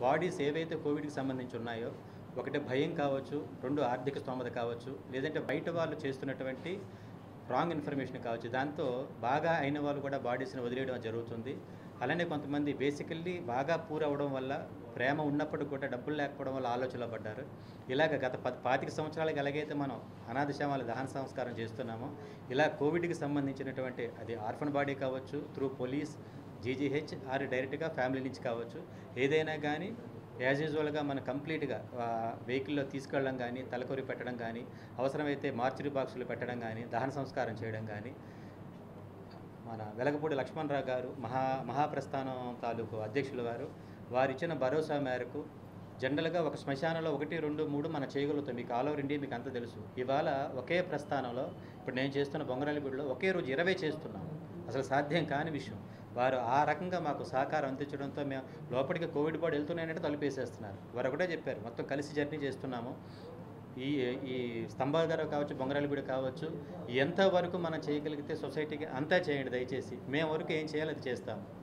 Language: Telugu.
బాడీస్ ఏవైతే కోవిడ్కి సంబంధించి ఉన్నాయో ఒకటి భయం కావచ్చు రెండు ఆర్థిక స్తోమత కావచ్చు లేదంటే బయట వాళ్ళు చేస్తున్నటువంటి రాంగ్ ఇన్ఫర్మేషన్ కావచ్చు దాంతో బాగా అయిన వాళ్ళు కూడా బాడీస్ని వదిలేయడం జరుగుతుంది అలానే కొంతమంది బేసికల్లీ బాగా పూర్ అవ్వడం వల్ల ప్రేమ ఉన్నప్పుడు కూడా డబ్బులు లేకపోవడం వల్ల ఆలోచనలో పడ్డారు ఇలాగ గత పది పాతిక సంవత్సరాలకు ఎలాగైతే మనం అనాథ శవాల దహన సంస్కారం చేస్తున్నామో ఇలా కోవిడ్కి సంబంధించినటువంటి అది ఆర్ఫన్ బాడీ కావచ్చు త్రూ పోలీస్ జీజీహెచ్ ఆర్ డైరెక్ట్గా ఫ్యామిలీ నుంచి కావచ్చు ఏదైనా కానీ యాజ్ యూజువల్గా మనం కంప్లీట్గా వెహికల్లో తీసుకెళ్ళడం కానీ తలకొరి పెట్టడం కానీ అవసరమైతే మార్చురీ బాక్సులు పెట్టడం కానీ దహన సంస్కారం చేయడం కానీ మన వెలగపూడి లక్ష్మణరావు గారు మహా మహాప్రస్థానం తాలూకు అధ్యక్షులు వారు వారు ఇచ్చిన భరోసా మేరకు జనరల్గా ఒక శ్మశానంలో ఒకటి రెండు మూడు మనం చేయగలుగుతాం మీకు ఆల్ ఓవర్ ఇండియా మీకు అంత తెలుసు ఇవాళ ఒకే ప్రస్థానంలో ఇప్పుడు నేను చేస్తున్న బొంగరాలిగూడిలో ఒకే రోజు ఇరవై చేస్తున్నాం అసలు సాధ్యం కాని విషయం వారు ఆ రకంగా మాకు సహకారం అందించడంతో మేము లోపలికి కోవిడ్ బాడీ వెళ్తున్నాయంటే తలుపేసేస్తున్నారు వారు ఒకటే చెప్పారు మొత్తం కలిసి జర్నీ చేస్తున్నాము ఈ ఈ స్తంభాధార కావచ్చు బొంగరాలగూడ కావచ్చు ఎంతవరకు మనం చేయగలిగితే సొసైటీకి అంతా చేయండి దయచేసి మేము వరకు ఏం చేయాలో అది చేస్తాము